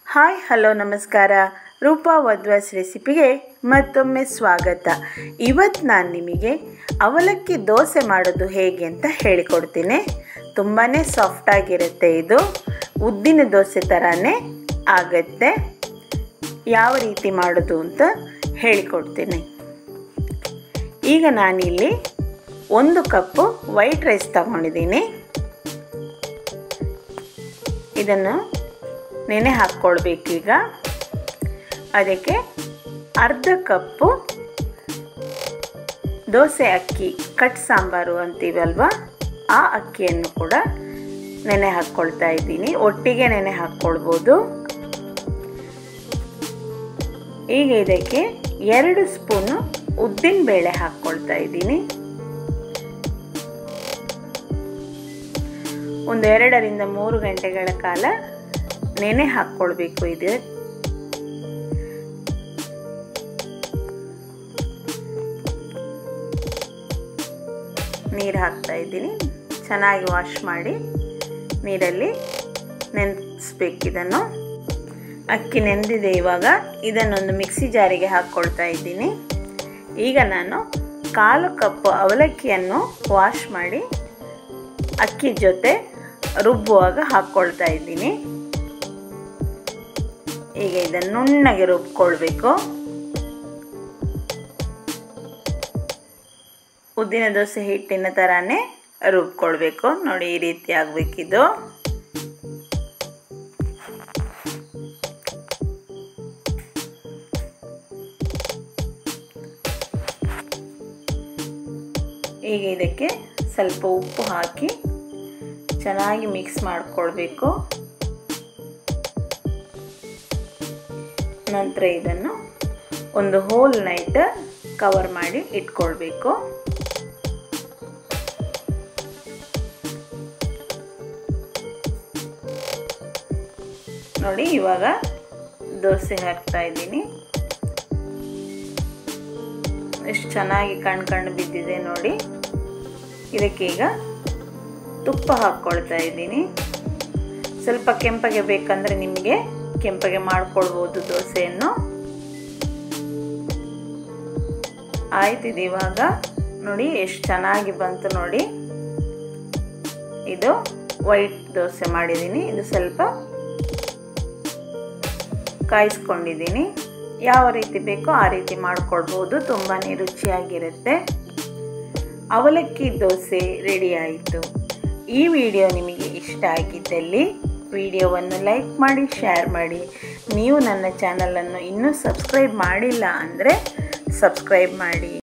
hi hello ನಮಸ್ಕಾರ ರೂಪಾ ವದ್ವಾಸ್ ರೆಸಿಪಿಗೆ ಮತ್ತೊಮ್ಮೆ ಸ್ವಾಗತ ಇವತ್ತು ನಾನು ನಿಮಗೆ ಅವಲಕ್ಕಿ ದೋಸೆ ಮಾಡೋದು ಹೇಗೆ ಅಂತ ಹೇಳಿಕೊಡ್ತೀನಿ ತುಂಬಾ ಸಾಫ್ಟಾಗಿರುತ್ತೆ ಇದು ಉದ್ದಿನ ದೋಸೆ ಥರನೇ ಆಗುತ್ತೆ ಯಾವ ರೀತಿ ಮಾಡೋದು ಅಂತ ಹೇಳಿಕೊಡ್ತೀನಿ ಈಗ ನಾನಿಲ್ಲಿ ಒಂದು ಕಪ್ಪು ವೈಟ್ ರೈಸ್ ತಗೊಂಡಿದ್ದೀನಿ ಇದನ್ನು ನೆನೆ ಹಾಕ್ಕೊಳ್ಬೇಕೀಗ ಅದಕ್ಕೆ ಅರ್ಧ ಕಪ್ಪು ದೋಸೆ ಅಕ್ಕಿ ಕಟ್ ಸಾಂಬಾರು ಅಂತೀವಲ್ವ ಆ ಅಕ್ಕಿಯನ್ನು ಕೂಡ ನೆನೆ ಹಾಕ್ಕೊಳ್ತಾ ಇದ್ದೀನಿ ಒಟ್ಟಿಗೆ ನೆನೆ ಹಾಕ್ಕೊಳ್ಬೋದು ಈಗ ಇದಕ್ಕೆ ಎರಡು ಸ್ಪೂನು ಉದ್ದಿನ ಬೇಳೆ ಹಾಕ್ಕೊಳ್ತಾ ಇದ್ದೀನಿ ಒಂದು ಎರಡರಿಂದ ಮೂರು ಗಂಟೆಗಳ ಕಾಲ ನೆನೆ ಹಾಕ್ಕೊಳ್ಬೇಕು ಇದು ನೀರು ಹಾಕ್ತಾ ಇದ್ದೀನಿ ಚೆನ್ನಾಗಿ ವಾಶ್ ಮಾಡಿ ನೀರಲ್ಲಿ ನೆನೆಸ್ಬೇಕು ಇದನ್ನು ಅಕ್ಕಿ ನೆಂದಿದೆ ಇವಾಗ ಇದನ್ನೊಂದು ಮಿಕ್ಸಿ ಜಾರಿಗೆ ಹಾಕ್ಕೊಳ್ತಾ ಇದ್ದೀನಿ ಈಗ ನಾನು ಕಾಲು ಕಪ್ಪು ಅವಲಕ್ಕಿಯನ್ನು ವಾಶ್ ಮಾಡಿ ಅಕ್ಕಿ ಜೊತೆ ರುಬ್ಬುವಾಗ ಹಾಕ್ಕೊಳ್ತಾ ಇದ್ದೀನಿ ಈಗ ಇದನ್ನು ನುಣ್ಣಗೆ ರುಬ್ಕೊಳ್ಬೇಕು ಉದ್ದಿನ ದೋಸೆ ಹಿಟ್ಟಿನ ಥರನೇ ರುಬ್ಕೊಳ್ಬೇಕು ನೋಡಿ ಈ ರೀತಿ ಆಗಬೇಕಿದು ಈಗ ಇದಕ್ಕೆ ಸ್ವಲ್ಪ ಉಪ್ಪು ಹಾಕಿ ಚೆನ್ನಾಗಿ ಮಿಕ್ಸ್ ಮಾಡಿಕೊಳ್ಬೇಕು ನಂತರ ಇದನ್ನು ಒಂದು ಹೋಲ್ ನೈಟ್ ಕವರ್ ಮಾಡಿ ಇಟ್ಕೊಳ್ಬೇಕು ನೋಡಿ ಇವಾಗ ದೋಸೆ ಹಾಕ್ತಾ ಇದ್ದೀನಿ ಎಷ್ಟು ಚೆನ್ನಾಗಿ ಕಣ್ ಕಣ್ಣು ಬಿದ್ದಿದೆ ನೋಡಿ ಇದಕ್ಕೆ ಈಗ ತುಪ್ಪ ಹಾಕ್ಕೊಳ್ತಾ ಇದ್ದೀನಿ ಸ್ವಲ್ಪ ಕೆಂಪಗೆ ಬೇಕಂದರೆ ನಿಮಗೆ ಕೆಂಪಗೆ ಮಾಡ್ಕೊಳ್ಬೋದು ದೋಸೆಯನ್ನು ಆಯ್ತಿದೆ ಇವಾಗ ನೋಡಿ ಎಷ್ಟು ಚೆನ್ನಾಗಿ ಬಂತು ನೋಡಿ ಇದು ವೈಟ್ ದೋಸೆ ಮಾಡಿದ್ದೀನಿ ಇದು ಸ್ವಲ್ಪ ಕಾಯಿಸ್ಕೊಂಡಿದ್ದೀನಿ ಯಾವ ರೀತಿ ಬೇಕೋ ಆ ರೀತಿ ಮಾಡ್ಕೊಳ್ಬೋದು ತುಂಬಾ ರುಚಿಯಾಗಿರುತ್ತೆ ಅವಲಕ್ಕಿ ದೋಸೆ ರೆಡಿ ಆಯಿತು ಈ ವಿಡಿಯೋ ನಿಮಗೆ ಇಷ್ಟ ಆಗಿದ್ದಲ್ಲಿ ವಿಡಿಯೋವನ್ನು ಲೈಕ್ ಮಾಡಿ ಶೇರ್ ಮಾಡಿ ನೀವು ನನ್ನ ಚಾನಲನ್ನು ಇನ್ನೂ ಸಬ್ಸ್ಕ್ರೈಬ್ ಮಾಡಿಲ್ಲ ಅಂದರೆ ಸಬ್ಸ್ಕ್ರೈಬ್ ಮಾಡಿ